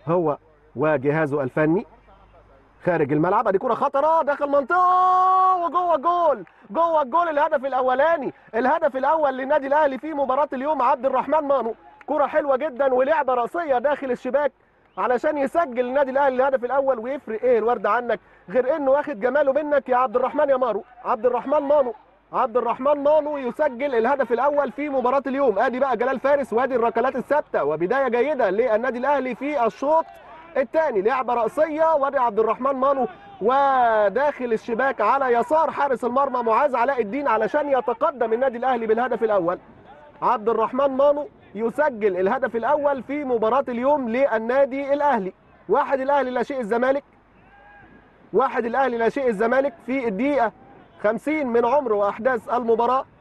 هو وجهازه الفني خارج الملعب ادي كره خطره داخل منطقه وجوه جول جوه الجول الهدف الاولاني الهدف الاول للنادي الاهلي في مباراه اليوم عبد الرحمن مانو كره حلوه جدا ولعبه راسيه داخل الشباك علشان يسجل النادي الاهلي الهدف الاول ويفرق ايه الورد عنك غير انه واخد جماله منك يا عبد الرحمن يا مارو عبد الرحمن مانو عبد الرحمن مانو يسجل الهدف الاول في مباراه اليوم ادي بقى جلال فارس وادي الركلات الثابته وبدايه جيده للنادي الاهلي في الشوط الثاني لعبه راسيه وادي عبد الرحمن مانو وداخل الشباك على يسار حارس المرمى معاذ علاء الدين علشان يتقدم النادي الاهلي بالهدف الاول عبد الرحمن مانو يسجل الهدف الاول في مباراه اليوم للنادي الاهلي واحد الاهلي لا شيء الزمالك واحد الاهلي لا شيء الزمالك في الدقيقه 50 من عمر واحداث المباراه